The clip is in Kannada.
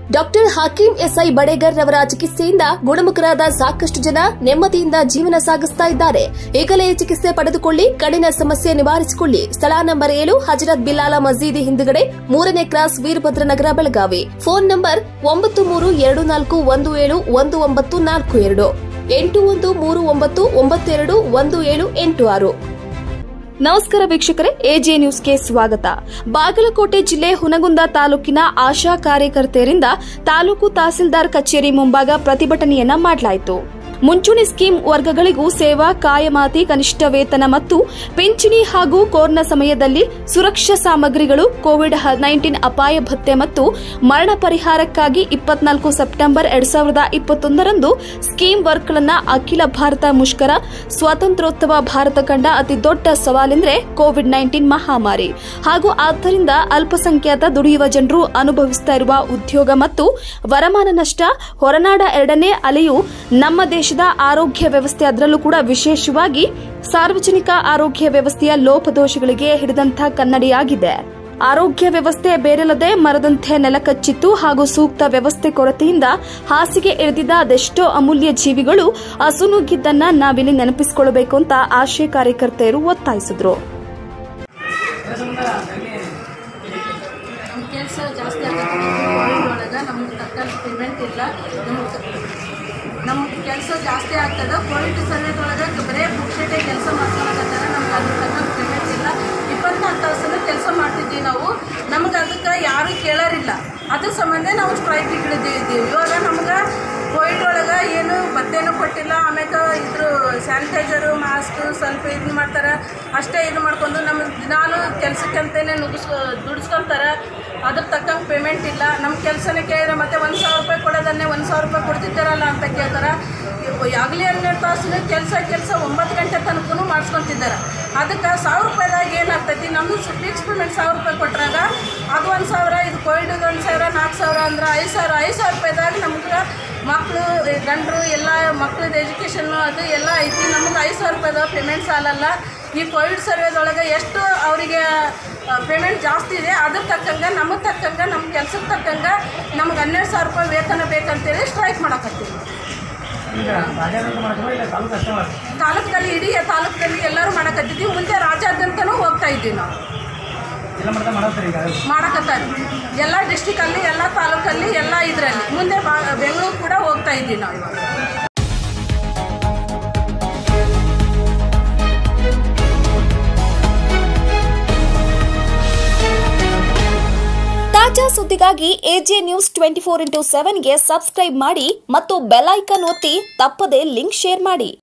ಡಾಕ್ಟರ್ ಹಕೀಂ ಎಸ್ಐ ಬಡೇಗರ್ ರವರ ಚಿಕಿತ್ಸೆಯಿಂದ ಗುಣಮುಖರಾದ ಸಾಕಷ್ಟು ಜನ ನೆಮ್ಮದಿಯಿಂದ ಜೀವನ ಸಾಗಿಸ್ತಾ ಇದ್ದಾರೆ ಈಗಲೇ ಚಿಕಿತ್ಸೆ ಪಡೆದುಕೊಳ್ಳಿ ಕಣ್ಣಿನ ಸಮಸ್ಯೆ ನಿವಾರಿಸಿಕೊಳ್ಳಿ ಸ್ಥಳ ನಂಬರ್ ಏಳು ಹಜರತ್ ಬಿಲಾಲ ಮಸೀದಿ ಹಿಂದುಗಡೆ ಮೂರನೇ cross Veerabhadra Nagar Belagavi phone number ಒಂಬತ್ತು ಮೂರು ಎರಡು ನಾಲ್ಕು ಒಂದು ಏಳು ಒಂದು ಒಂಬತ್ತು ನಾಲ್ಕು ಎರಡು ಎಂಟು ಒಂದು ಮೂರು ಒಂಬತ್ತು ಒಂಬತ್ತೆರಡು ಒಂದು ಏಳು ಎಂಟು ಆರು ನಮಸ್ಕಾರ ವೀಕ್ಷಕರೇ ಎಜೆ ನ್ಯೂಸ್ಗೆ ಸ್ವಾಗತ ಬಾಗಲಕೋಟೆ ಜಿಲ್ಲೆ ಹುನಗುಂದ ತಾಲೂಕಿನ ಆಶಾ ಕಾರ್ಯಕರ್ತೆಯರಿಂದ ತಾಲೂಕು ತಹಸೀಲ್ದಾರ್ ಕಚೇರಿ ಮುಂಭಾಗ ಪ್ರತಿಭಟನೆಯನ್ನ ಮಾಡಲಾಯಿತು ಮುಂಚೂಣಿ ಸ್ಕೀಮ್ ವರ್ಗಗಳಿಗೂ ಸೇವಾ ಕಾಯಮಾತಿ ಕನಿಷ್ಠ ವೇತನ ಮತ್ತು ಪಿಂಚಣಿ ಹಾಗೂ ಕೋರ್ನ ಸಮಯದಲ್ಲಿ ಸುರಕ್ಷಾ ಸಾಮಗ್ರಿಗಳು ಕೋವಿಡ್ ನೈನ್ಟೀನ್ ಅಪಾಯ ಭತ್ಯೆ ಮತ್ತು ಮರಣ ಪರಿಹಾರಕ್ಕಾಗಿ ಇಪ್ಪತ್ನಾಲ್ಕು ಸೆಪ್ಟೆಂಬರ್ ಎರಡ್ ಸಾವಿರದ ಇಪ್ಪತ್ತೊಂದರಂದು ಸ್ಕೀಮ್ ವರ್ಕ್ಗಳನ್ನು ಅಖಿಲ ಭಾರತ ಮುಷ್ಕರ ಸ್ವಾತಂತ್ರ್ಯೋತ್ಸವ ಭಾರತ ಕಂಡ ಅತಿ ದೊಡ್ಡ ಸವಾಲೆಂದರೆ ಕೋವಿಡ್ ನೈನ್ಟೀನ್ ಮಹಾಮಾರಿ ಹಾಗೂ ಆದ್ದರಿಂದ ಅಲ್ಪಸಂಖ್ಯಾತ ದುಡಿಯುವ ಜನರು ಅನುಭವಿಸುತ್ತಾ ಇರುವ ಉದ್ಯೋಗ ಮತ್ತು ವರಮಾನ ನಷ್ಟ ಹೊರನಾಡ ಎರಡನೇ ಅಲೆಯು ನಮ್ಮ ದೇಶದ ಆರೋಗ್ಯ ವ್ಯವಸ್ಥೆ ಅದರಲ್ಲೂ ಕೂಡ ವಿಶೇಷವಾಗಿ ಸಾರ್ವಜನಿಕ ಆರೋಗ್ಯ ವ್ಯವಸ್ಥೆಯ ಲೋಪದೋಷಗಳಿಗೆ ಹಿಡಿದಂಥ ಕನ್ನಡಿಯಾಗಿದೆ ಆರೋಗ್ಯ ವ್ಯವಸ್ಥೆ ಬೇರೆಲ್ಲದೆ ಮರದಂತೆ ನೆಲಕಚ್ಚಿತ್ತು ಹಾಗೂ ಸೂಕ್ತ ವ್ಯವಸ್ಥೆ ಕೊರತೆಯಿಂದ ಹಾಸಿಗೆ ಇಳಿದಿದ್ದ ಅದೆಷ್ಟೋ ಅಮೂಲ್ಯ ಜೀವಿಗಳು ಅಸುನುಗ್ಗಿದ್ದನ್ನ ನಾವಿಲ್ಲಿ ನೆನಪಿಸಿಕೊಳ್ಳಬೇಕು ಅಂತ ಆಶಯ ಕಾರ್ಯಕರ್ತೆಯರು ಒತ್ತಾಯಿಸಿದ್ರು ನಮ್ಮ ಕೆಲಸ ಜಾಸ್ತಿ ಆಗತ್ತೆ ಕೋವಿಡ್ ಒಳಗೆ ನಮ್ಗೆ ತಕ್ಕಂಥ ಪೇಮೆಂಟ್ ಇಲ್ಲ ನಮ್ಗೆ ನಮ್ಗೆ ಕೆಲಸ ಜಾಸ್ತಿ ಆಗ್ತದೆ ಕೋವಿಡ್ ಸಮಯದೊಳಗೆ ಬರೇ ಪುಕ್ಷಟೆ ಕೆಲಸ ಮಾಡ್ಕೊಳಕತ್ತಾರ ನಮ್ಗೆ ಅದ್ರ ತಕ್ಕಂಥ ಪೇಮೆಂಟ್ ಇಲ್ಲ ಇಪ್ಪತ್ನಾಲ್ಕು ತಾಸನ್ನು ಕೆಲಸ ಮಾಡ್ತಿದ್ವಿ ನಾವು ನಮ್ಗೆ ಅದಕ್ಕೆ ಯಾರೂ ಕೇಳೋರಿಲ್ಲ ಅದ್ರ ಸಂಬಂಧ ನಾವು ಸ್ಟ್ರೈಕ್ ಇಳಿದಿದ್ದೀವಿ ಇವಾಗ ನಮ್ಗೆ ಕೋವಿಡ್ ಒಳಗೆ ಏನು ಭತ್ತೆನೂ ಕೊಟ್ಟಿಲ್ಲ ಆಮ್ಯಾಗ ಇದ್ರ ಸ್ಯಾನಿಟೈಸರು ಮಾಸ್ಕು ಸ್ವಲ್ಪ ಇದು ಮಾಡ್ತಾರೆ ಅಷ್ಟೇ ಇದು ಮಾಡ್ಕೊಂಡು ನಮ್ಮ ದಿನಾಲು ಕೆಲಸಕ್ಕಂತಲೇ ನುಗ್ಗಿಸ್ಕೊ ದುಡಿಸ್ಕೊತಾರೆ ಅದ್ರ ತಕ್ಕಂಗೆ ಪೇಮೆಂಟ್ ಇಲ್ಲ ನಮ್ಮ ಕೆಲಸನೇ ಕೇಳಿದ್ರೆ ಮತ್ತೆ ಒಂದು ಸಾವಿರ ರೂಪಾಯಿ ಕೊಡೋದನ್ನೇ ಒಂದು ಸಾವಿರ ರೂಪಾಯಿ ಕೊಡ್ತಿದ್ದಾರಲ್ಲ ಅಂತ ಕೇಳ್ತಾರೆ ಆಗಲಿ ಹನ್ನೆರಡು ತಾಸು ಕೆಲಸ ಕೆಲಸ ಒಂಬತ್ತು ಗಂಟೆ ತನಕನೂ ಮಾಡಿಸ್ಕೊತಿದ್ದಾರೆ ಅದಕ್ಕೆ ಸಾವಿರ ರೂಪಾಯಿದಾಗ ಏನಾಗ್ತೈತಿ ನಮ್ಮದು ಫಿಕ್ಸ್ ಪೇಮೆಂಟ್ ಸಾವಿರ ರೂಪಾಯಿ ಕೊಟ್ಟಾಗ ಅದು ಒಂದು ಸಾವಿರ ಇದು ಕೋವಿಡ್ ಒಂದು ಸಾವಿರ ನಾಲ್ಕು ಸಾವಿರ ಅಂದ್ರೆ ಐದು ಸಾವಿರ ಐದು ಸಾವಿರ ರೂಪಾಯಿದಾಗ ನಮ್ಗೆ ಮಕ್ಕಳು ಗಂಡರು ಎಲ್ಲ ಮಕ್ಳದ್ದು ಎಜುಕೇಷನ್ನು ಅದು ಎಲ್ಲ ಐತಿ ನಮ್ಗೆ ಐದು ಸಾವಿರ ರೂಪಾಯಿದ ಪೇಮೆಂಟ್ ಸಾಲಲ್ಲ ಈ ಕೋವಿಡ್ ಸರ್ವೇದೊಳಗೆ ಎಷ್ಟು ಅವರಿಗೆ ಪೇಮೆಂಟ್ ಜಾಸ್ತಿ ಇದೆ ಅದ್ರ ತಕ್ಕಂಗೆ ನಮಗೆ ತಕ್ಕಂಗೆ ನಮ್ಮ ಕೆಲ್ಸಕ್ಕೆ ತಕ್ಕಂಗೆ ನಮ್ಗೆ ಹನ್ನೆರಡು ಸಾವಿರ ರೂಪಾಯಿ ವೇತನ ಬೇಕಂತೇಳಿ ಸ್ಟ್ರೈಕ್ ಮಾಡಕತ್ತೀವಿ ಈಗ ರಾಜ್ಯಾದ್ಯಂತ ಮಾಡ್ತೀವಿ ಇಲ್ಲ ತಾಲೂಕು ಅಷ್ಟೇ ಮಾಡ್ತೀವಿ ತಾಲೂಕಲ್ಲಿ ಇಡೀ ತಾಲೂಕಲ್ಲಿ ಎಲ್ಲರೂ ಮಾಡಕತ್ತಿದ್ವಿ ಮುಂದೆ ರಾಜ್ಯಾದ್ಯಂತನೂ ಹೋಗ್ತಾ ಇದ್ದೀವಿ ನಾವು ಎಲ್ಲ ಮಾಡ್ತಾ ಮಾಡತ್ತೀರಿ ಈಗ ಮಾಡಕತ್ತಾರೆ ಎಲ್ಲ ಡಿಸ್ಟಿಕಲ್ಲಿ ಎಲ್ಲ ತಾಲೂಕಲ್ಲಿ ಎಲ್ಲ ಇದರಲ್ಲಿ ಮುಂದೆ ಬಾ ಬೆಂಗಳೂರು ಕೂಡ ಹೋಗ್ತಾ ಇದ್ದೀವಿ ನಾವು ಇವಾಗ ತಾಜಾ ಸುದ್ದಿಗಾಗಿ A J news twenty four into ಸೆವೆನ್ಗೆ ಸಬ್ಸ್ಕ್ರೈಬ್ ಮಾಡಿ ಮತ್ತು ಬೆಲ್ ಐಕನ್ ಒತ್ತಿ ತಪ್ಪದೇ ಲಿಂಕ್ ಶೇರ್ ಮಾಡಿ